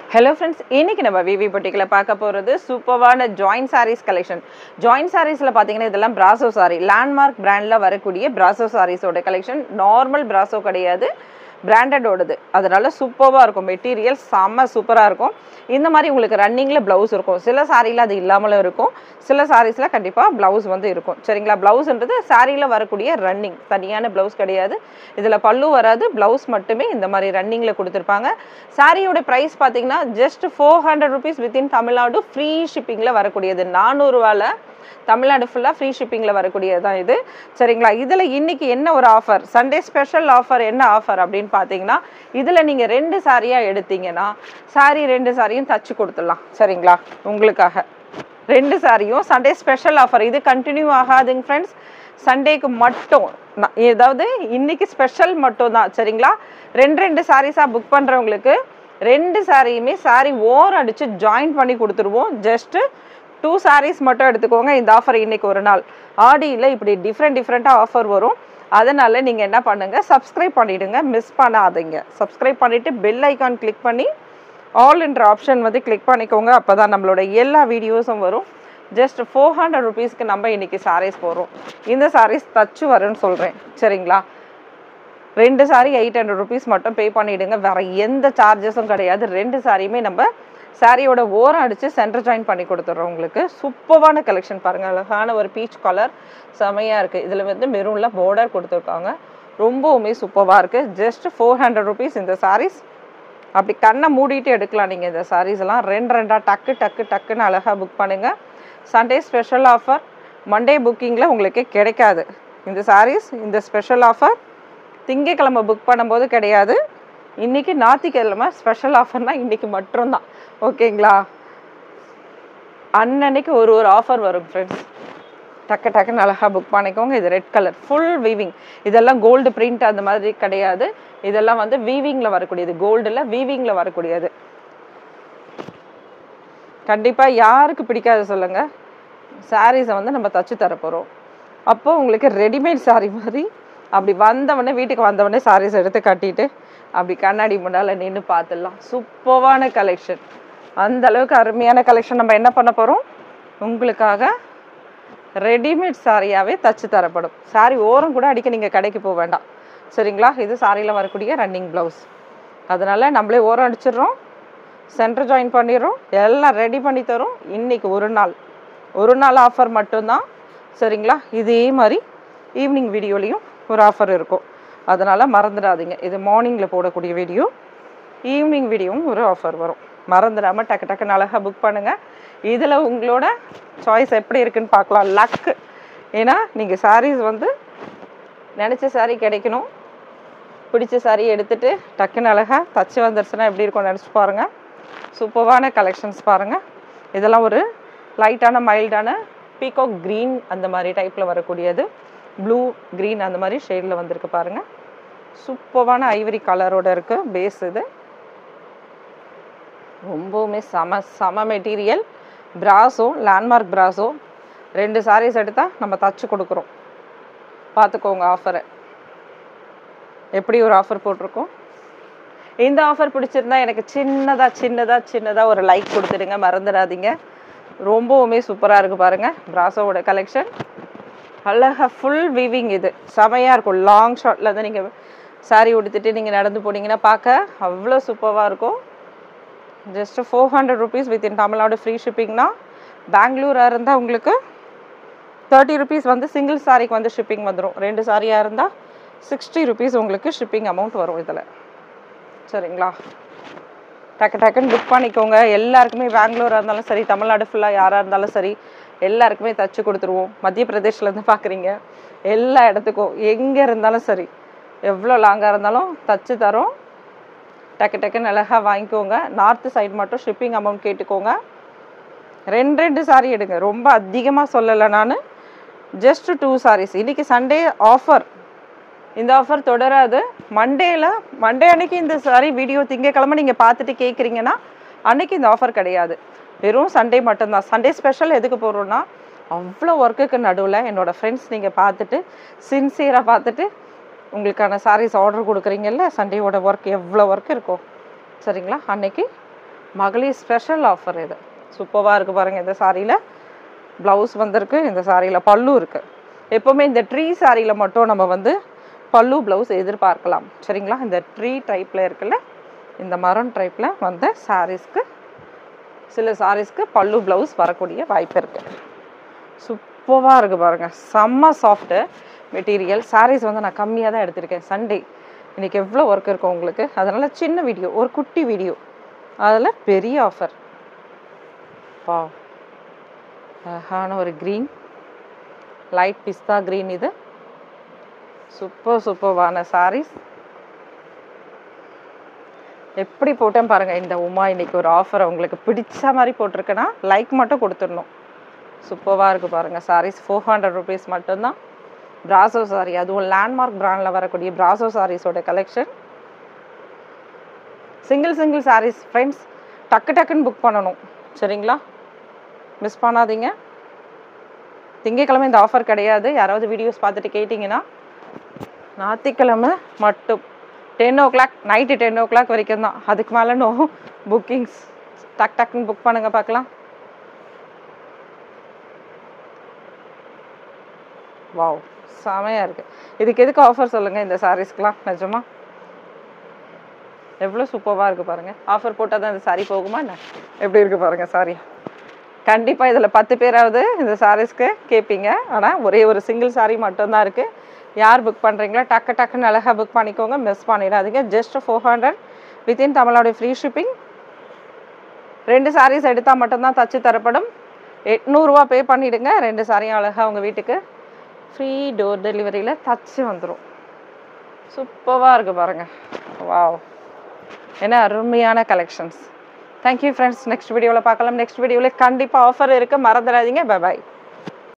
hello friends இன்னைக்கு நம்ம விவி பொட்டிக்கில் பார்க்க போகிறது சூப்பரான ஜாயின் சாரீஸ் கலெக்ஷன் ஜாயின் சாரீஸில் பார்த்தீங்கன்னா இதெல்லாம் பிராசோ சாரி லேண்ட்மார்க் பிராண்டில் வரக்கூடிய பிராசோ சாரீஸோட கலெக்ஷன் நார்மல் பிராசோ கிடையாது பிராண்டடோடது அதனால சூப்பராக இருக்கும் மெட்டீரியல் செம்ம சூப்பராக இருக்கும் இந்த மாதிரி உங்களுக்கு ரன்னிங்கில் ப்ளவுஸ் இருக்கும் சில சாரியில் அது இல்லாமலும் இருக்கும் சில சாரீஸில் கண்டிப்பாக ப்ளவுஸ் வந்து இருக்கும் சரிங்களா ப்ளவுஸ்ன்றது சாரியில் வரக்கூடிய ரன்னிங் தனியான ப்ளவுஸ் கிடையாது இதில் பல்லு வராது ப்ளவுஸ் மட்டுமே இந்த மாதிரி ரன்னிங்கில் கொடுத்துருப்பாங்க சாரியோட ப்ரைஸ் பார்த்தீங்கன்னா just four hundred rupees within Tamil Nadu free ஷிப்பிங்கில் வரக்கூடியது நானூறுரூவாவில் தமிழ்நாடு ஃபுல்லாக ஃப்ரீ ஷிப்பிங்கில் வரக்கூடியது தான் இது சரிங்களா இதில் இன்னைக்கு என்ன ஒரு ஆஃபர் சண்டே ஸ்பெஷல் ஆஃபர் என்ன ஆஃபர் அப்படின்னு பார்த்தீங்கன்னா இதில் நீங்கள் ரெண்டு சாரியாக எடுத்தீங்கன்னா சாரி ரெண்டு சாரியும் தச்சு கொடுத்துடலாம் சரிங்களா உங்களுக்காக ரெண்டு சாரியும் சண்டே ஸ்பெஷல் ஆஃபர் இது கண்டினியூ ஆகாதுங்க ஃப்ரெண்ட்ஸ் சண்டேக்கு மட்டும் ந- ஏதாவது இன்னைக்கு ஸ்பெஷல் மட்டும் தான் சரிங்களா ரெண்டு ரெண்டு சாரீஸாக புக் பண்ணுறவங்களுக்கு ரெண்டு சாரியுமே சாரி ஓர் அடித்து ஜாயின் பண்ணி கொடுத்துருவோம் ஜஸ்ட்டு டூ சாரீஸ் மட்டும் எடுத்துக்கோங்க இந்த ஆஃபர் இன்னைக்கு ஒரு நாள் ஆடியில் இப்படி டிஃப்ரெண்ட் டிஃப்ரெண்ட்டாக ஆஃபர் வரும் அதனால நீங்கள் என்ன பண்ணுங்கள் சப்ஸ்கிரைப் பண்ணிவிடுங்க மிஸ் பண்ணாதீங்க சப்ஸ்கிரைப் பண்ணிவிட்டு பெல் ஐக்கான் கிளிக் பண்ணி ஆல் என்ற ஆப்ஷன் வந்து கிளிக் பண்ணிக்கோங்க அப்போ தான் நம்மளோட எல்லா வீடியோஸும் வரும் ஜஸ்ட் ஃபோர் ஹண்ட்ரட் ருபீஸ்க்கு நம்ம இன்னைக்கு சாரீஸ் போடுறோம் இந்த சாரீஸ் தச்சு வரும்னு சொல்கிறேன் சரிங்களா ரெண்டு சாரி எயிட் ஹண்ட்ரட் ருபீஸ் மட்டும் பே பண்ணிவிடுங்க வேறு எந்த சார்ஜஸும் கிடையாது ரெண்டு சாரியுமே நம்ம சாரியோட ஓரம் அடித்து சென்டர் ஜாயின் பண்ணி கொடுத்துட்றோம் உங்களுக்கு சூப்பரான கலெக்ஷன் பாருங்கள் அழகான ஒரு பீச் கலர் செமையாக இருக்குது இதில் வந்து மெரூனில் பார்டர் கொடுத்துருக்காங்க ரொம்பவுமே சூப்பராக இருக்குது ஜஸ்ட் ஃபோர் ஹண்ட்ரட் ருபீஸ் இந்த சாரீஸ் அப்படி கண்ணை மூடிட்டு எடுக்கலாம் நீங்கள் இந்த sarees எல்லாம் ரெண்டு ரெண்டாக டக்கு டக்கு டக்குன்னு அழகாக புக் பண்ணுங்கள் சண்டே ஸ்பெஷல் ஆஃபர் மண்டே புக்கிங்கில் உங்களுக்கு கிடைக்காது இந்த sarees இந்த ஸ்பெஷல் ஆஃபர் திங்கக்கிழமை புக் பண்ணும்போது கிடையாது இன்னைக்கு ஞாயிற்றுக்கிழமை ஸ்பெஷல் ஆஃபர்னா இன்னைக்கு மட்டும்தான் ஓகேங்களா அன்னன்னைக்கு ஒரு ஒரு ஆஃபர் வரும் ஃப்ரெண்ட்ஸ் டக்கு டக்குன்னு அழகாக புக் பண்ணிக்கோங்க இது ரெட் கலர் ஃபுல் வீவிங் இதெல்லாம் கோல்டு பிரிண்ட் அந்த மாதிரி கிடையாது இதெல்லாம் வந்து வீவிங்கில் வரக்கூடியது கோல்டில் வீவிங்கில் வரக்கூடியது கண்டிப்பாக யாருக்கு பிடிக்காது சொல்லுங்கள் சாரீஸை வந்து நம்ம தச்சு தர போகிறோம் அப்போ உங்களுக்கு ரெடிமேட் saree மாதிரி அப்படி வந்தவொடனே வீட்டுக்கு வந்தவொடனே சாரீஸ் எடுத்து கட்டிட்டு அப்படி கண்ணாடி முன்னால் நின்று பார்த்துடலாம் சூப்பரான கலெக்ஷன் அந்த அளவுக்கு அருமையான கலெக்ஷன் நம்ம என்ன பண்ண போகிறோம் உங்களுக்காக ரெடிமேட் சாரியாகவே தச்சு தரப்படும் சாரி ஓரம் கூட அடிக்க நீங்கள் கடைக்கு போக வேண்டாம் சரிங்களா இது சாரியில் வரக்கூடிய ரன்னிங் ப்ளவுஸ் அதனால் நம்மளே ஓரம் அடிச்சிடுறோம் சென்டர் ஜாயின் பண்ணிடுறோம் எல்லாம் ரெடி பண்ணி தரோம் இன்னைக்கு ஒரு நாள் ஒரு நாள் ஆஃபர் மட்டும்தான் சரிங்களா இதே மாதிரி ஈவினிங் வீடியோலையும் ஒரு ஆஃபர் இருக்கும் அதனால் மறந்துடாதீங்க இது மார்னிங்கில் போடக்கூடிய வீடியோ ஈவினிங் வீடியோவும் ஒரு ஆஃபர் வரும் மறந்துடாமல் டக்கு டக்குன்னு அழகாக புக் பண்ணுங்கள் இதில் உங்களோட சாய்ஸ் எப்படி இருக்குன்னு பார்க்கலாம் லக்கு ஏன்னா நீங்கள் sarees வந்து நினச்ச saree கிடைக்கணும் பிடிச்ச saree எடுத்துட்டு டக்குன்னு அழகாக தச்சு வந்துருச்சுன்னா எப்படி இருக்கும்னு நினச்சி பாருங்கள் சூப்பரான கலெக்ஷன்ஸ் பாருங்கள் இதெல்லாம் ஒரு லைட்டான மைல்டான பீகாக் க்ரீன் அந்த மாதிரி டைப்பில் வரக்கூடியது ப்ளூ க்ரீன் அந்த மாதிரி ஷேடில் வந்திருக்கு பாருங்கள் சூப்பரான ஐவரி கலரோட இருக்குது பேஸ் இது ரொம்பவுமே செம செம மெட்டீரியல் பிராஸோ லேண்ட்மார்க் பிராஸோ ரெண்டு சாரீஸ் எடுத்தால் நம்ம தச்சு கொடுக்குறோம் பார்த்துக்கோங்க ஆஃபரை எப்படி ஒரு ஆஃபர் போட்டிருக்கோம் இந்த ஆஃபர் பிடிச்சிருந்தா எனக்கு சின்னதாக சின்னதாக சின்னதாக ஒரு லைக் கொடுத்துடுங்க மறந்துடாதீங்க ரொம்பவுமே சூப்பராக இருக்குது பாருங்கள் பிராசோவோட கலெக்ஷன் அழகா ஃபுல் வீவிங் இது செமையாக இருக்கும் லாங் ஷார்ட்டில் தான் நீங்கள் saree உடுத்திட்டு நீங்கள் நடந்து போனீங்கன்னா பார்க்க அவ்வளோ சூப்பராக இருக்கும் just four hundred rupees with in Tamil Nadu free ஷிப்பிங்னா பெங்களூராக இருந்தால் உங்களுக்கு தேர்ட்டி ருபீஸ் வந்து சிங்கிள் சாரிக்கு வந்து ஷிப்பிங் வந்துடும் ரெண்டு சாரியாக இருந்தால் சிக்ஸ்டி ருபீஸ் உங்களுக்கு ஷிப்பிங் அமௌண்ட் வரும் இதில் சரிங்களா டக்கு டக்குன்னு புக் பண்ணிக்கோங்க எல்லாருக்குமே பெங்களூராக இருந்தாலும் சரி தமிழ்நாடு ஃபுல்லாக யாராக இருந்தாலும் சரி எல்லாருக்குமே தச்சு கொடுத்துருவோம் மத்திய பிரதேஷ்லேருந்து பார்க்குறீங்க எல்லா இடத்துக்கும் எங்கே இருந்தாலும் சரி எவ்வளோ லாங்காக இருந்தாலும் தச்சு தரோம் டக்கு டக்குன்னு அழகாக வாங்கிக்கோங்க நார்த்து சைடு மட்டும் ஷிப்பிங் அமௌண்ட் கேட்டுக்கோங்க ரெண்டு ரெண்டு சாரி எடுங்க ரொம்ப அதிகமாக சொல்லலை நான் ஜஸ்ட் டூ சாரீஸ் இன்னைக்கு சண்டே ஆஃபர் இந்த ஆஃபர் தொடராது மண்டேல மண்டே அன்னைக்கு இந்த சாரி வீடியோ திங்கக்கிழமை நீங்கள் பார்த்துட்டு கேட்குறீங்கன்னா அன்னைக்கு இந்த ஆஃபர் கிடையாது வெறும் சண்டே மட்டும்தான் சண்டே ஸ்பெஷல் எதுக்கு போடுறோன்னா அவ்வளோ ஒர்க்குக்கு நடுவில் என்னோடய ஃப்ரெண்ட்ஸ் நீங்கள் பார்த்துட்டு சின்சியராக பார்த்துட்டு உங்களுக்கான சாரீஸ் ஆர்டர் கொடுக்குறீங்கல்ல சண்டேவோட ஒர்க் எவ்வளோ ஒர்க் இருக்கும் சரிங்களா அன்னைக்கு மகளிர் ஸ்பெஷல் ஆஃபர் இது சூப்பராக இருக்குது பாருங்கள் இந்த சாரியில் ப்ளவுஸ் வந்திருக்கு இந்த சாரியில் பல்லு இருக்குது எப்போவுமே இந்த ட்ரீ சாரியில் மட்டும் நம்ம வந்து பல்லு ப்ளவுஸ் எதிர்பார்க்கலாம் சரிங்களா இந்த ட்ரீ டைப்பில் இருக்குல்ல இந்த மரம் டைப்பில் வந்த சாரீஸ்க்கு சில சாரீஸ்க்கு பல்லு ப்ளவுஸ் வரக்கூடிய வாய்ப்பு இருக்குது சூப்பராக இருக்குது பாருங்கள் செம்ம சாஃப்ட்டு மெட்டீரியல் சாரீஸ் வந்து நான் கம்மியாக தான் எடுத்திருக்கேன் சண்டே இன்றைக்கி எவ்வளோ ஒர்க் இருக்கும் உங்களுக்கு அதனால் சின்ன வீடியோ ஒரு குட்டி வீடியோ அதில் பெரிய ஆஃபர் பா அழகான ஒரு க்ரீன் லைட் பிஸ்தா க்ரீன் இது சூப்பர் சூப்பர்வான சாரீஸ் எப்படி போட்டேன் பாருங்க இந்த உமா இன்னைக்கு ஒரு ஆஃபர் உங்களுக்கு பிடிச்ச மாதிரி போட்டிருக்கேன்னா லைக் மட்டும் கொடுத்துடணும் சூப்பராக இருக்குது பாருங்கள் சாரீஸ் ஃபோர் ஹண்ட்ரட் ருபீஸ் மட்டும்தான் பிராசோ சாரி அதுவும் லேண்ட்மார்க் பிராண்டில் வரக்கூடிய பிராசோ சாரீஸோட collection single single saris friends டக்கு டக்குன்னு புக் பண்ணணும் சரிங்களா மிஸ் பண்ணாதீங்க திங்கக்கிழமை இந்த ஆஃபர் கிடையாது யாராவது வீடியோஸ் பார்த்துட்டு கேட்டிங்கன்னா ஞாயிற்றுக்கிழமை மட்டும் ten o'clock night ten o'clock வரைக்கும் தான் அதுக்கு மேலே நோ புக்கிங்ஸ் டக் டக்குன்னு புக் பண்ணுங்க பார்க்கலாம் வாவ் செமையாக இருக்குது இதுக்கு எதுக்கு ஆஃபர் சொல்லுங்கள் இந்த சாரீஸ்க்கெலாம் நிஜமா எவ்வளோ சூப்பராக இருக்குது பாருங்கள் ஆஃபர் போட்டால் தான் இந்த சாரீ போகுமா என்ன எப்படி இருக்குது பாருங்கள் சாரி கண்டிப்பாக இதில் பத்து பேராவது இந்த சாரீஸ்க்கு கேட்பீங்க ஆனால் ஒரே ஒரு சிங்கிள் சாரீ மட்டும்தான் இருக்குது யார் புக் பண்ணுறீங்களோ டக்கு டக்குன்னு அழகாக புக் பண்ணிக்கோங்க மிஸ் பண்ணிடாதீங்க ஜஸ்ட் ஃபோர் ஹண்ட்ரட் வித்தின் தமிழோடைய ஃப்ரீ ஷிப்பிங் ரெண்டு சாரீஸ் எடுத்தால் மட்டும்தான் தச்சு தரப்படும் எட்நூறுரூவா பே பண்ணிவிடுங்க ரெண்டு சாரியும் அழகாக உங்கள் வீட்டுக்கு ஃப்ரீ டோர் டெலிவரியில் தச்சு வந்துடும் சூப்பராக இருக்குது பாருங்கள் வாவ் என்ன அருமையான கலெக்ஷன்ஸ் தேங்க்யூ ஃப்ரெண்ட்ஸ் நெக்ஸ்ட் வீடியோவில் பார்க்கலாம் நெக்ஸ்ட் வீடியோவில் கண்டிப்பாக ஆஃபர் இருக்குது மறந்துடாதீங்க பை பாய்